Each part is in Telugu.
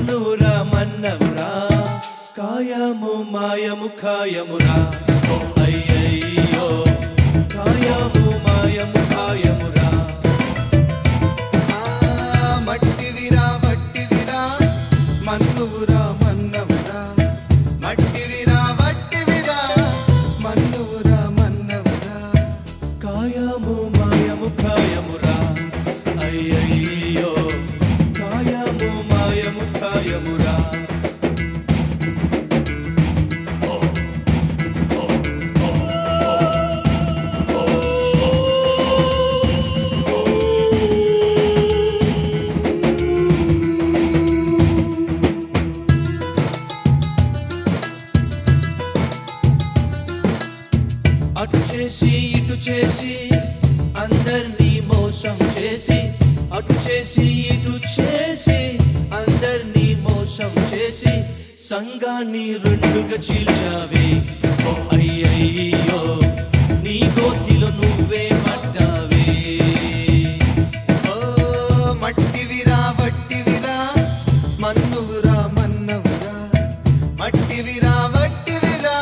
మన్నురా మన్నవురా కాయము మాయము ఖాయమురా ఓ అయ్యయ్యో కాయము మాయము ఖాయమురా ఆ మట్టివిరా వట్టివిరా మన్నువురా మన్నవురా మట్టివిరా వట్టివిరా మన్నువురా మన్నవురా కాయము మాయము ఖాయమురా అయ్యయ్యో కాయము మాయము ఖాయమురా అటు చేసి ఇటు చేసి అందర్నీ మోసం చేసి అటు చేసి ఇటు చేసి అందర్నీ మోసం చేసి సంఘాన్ని రెండుగా చీల్చావే ఓ అయ్యయ్యో నీ గోతిలో నువ్వే పట్టావే ఓ మట్టివిరా వట్టివిరా మన్నువురా మన్నవురా మట్టివిరా వట్టివిరా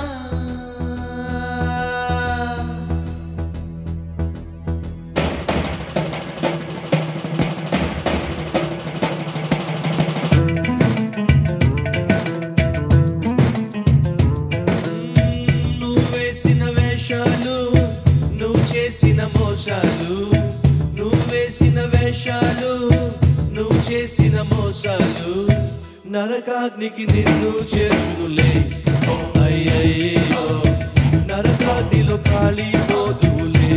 నువ్వు వేసిన వేషాలు నువ్వు చేసిన మోసాలు నువ్వు వేసిన వేషాలు నువ్వు చేసిన మోసాలు నరకాగ్నికి నిన్ను చేర్చునులే ఓ అయ్యయ్యో నరకాగ్నిలో కాలిపోదులే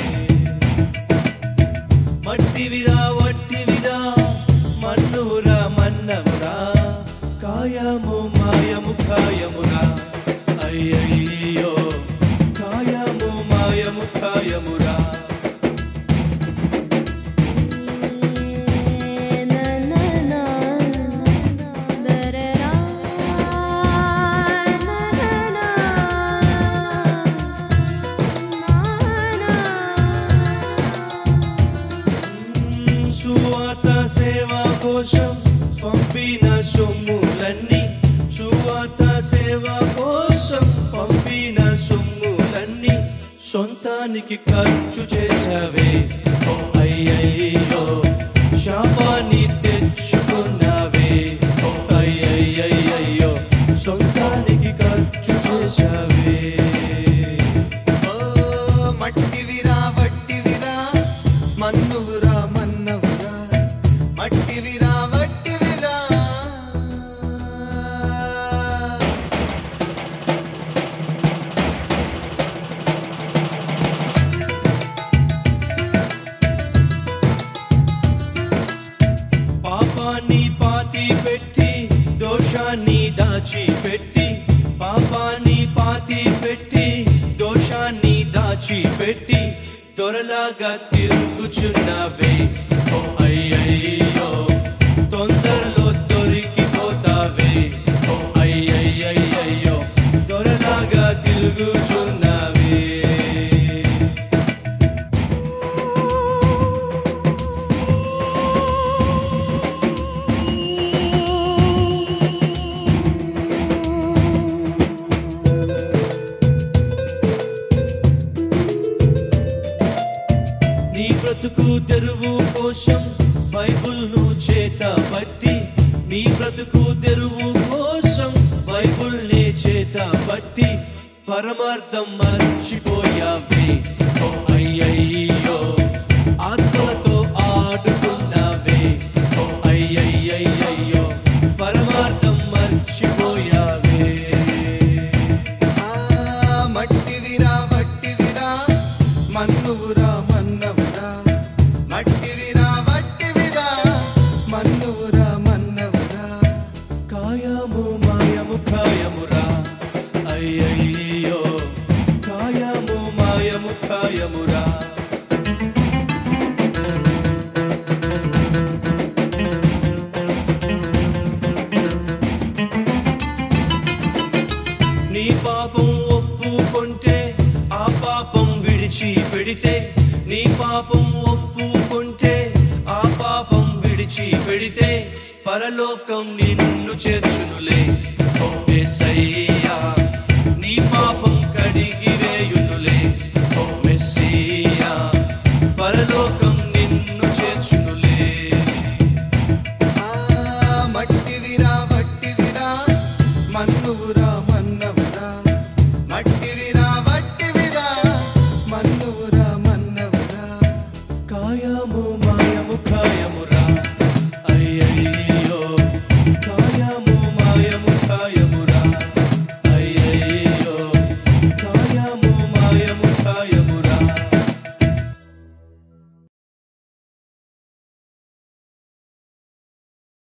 మట్టివిరా వట్టివిరా మన్నురా మన్నవురా కాయము మాయము ఖాయమురా అయ్యయ్యో కాయము మాయము ఖాయమురా na na na darara na na na సువార్త సేవ కోసం పంపిన సొమ్ములన్నీ సువార్త సేవ కోసం పంపిన సొమ్ములన్నీ సొంతానికి ఖర్చు చేసావే ఓ అయ్యయ్యో శాపాన్ని తెచ్చుకున్నావే ఓ అయ్యయ్యయ్యో సొంతానికి ఖర్చు చేసావే ఓ మట్టివిరా వట్టివిరా మన్నువురా మన్నవురా మట్టివిరా వట్టివిరా పాపాన్ని పాతి పెట్టి దోషాన్ని దాచి పెట్టి పాపాన్ని పాతి పెట్టి దోషాన్ని దాచి పెట్టి దొరలాగా తిరుగుచున్నావే ఓ అయ్యయ్యో తొందరలో దొరికిపోతావే ఓ అయ్యయ్యయ్యో దొరలాగా తిరుగుచున్నావే నీ బ్రతుకు తెరువు కోసం బైబుల్ను చేత పట్టి నీ బ్రతుకు తెరువు కోసం బైబుల్నే చేత పట్టి పరమార్థం మర్చిపోయావే ఓ అయ్యయ్యో ఆత్మలతో ఆడుకున్నావే ఓ అయ్యయ్యయ్యో పరమార్థం మర్చిపోయావే ఆ మట్టివిరా వట్టివిరా మన్నువురా మన్నవురా మట్టివిరా వట్టివిరా మన్నువురా మన్నవురా కాయము మాయము ఖాయమురా అయ్యయ్యో కాయము మాయము ఖాయమురా నీ పాపం ఒప్పుకుంటే ఆ పాపం విడిచి పెడితే నీ పాపం ఒప్పుకుంటే ఆ పాపం విడిచి పెడితే పరలోకం నిన్ను చేర్చునులే ఓ యేసయ్యా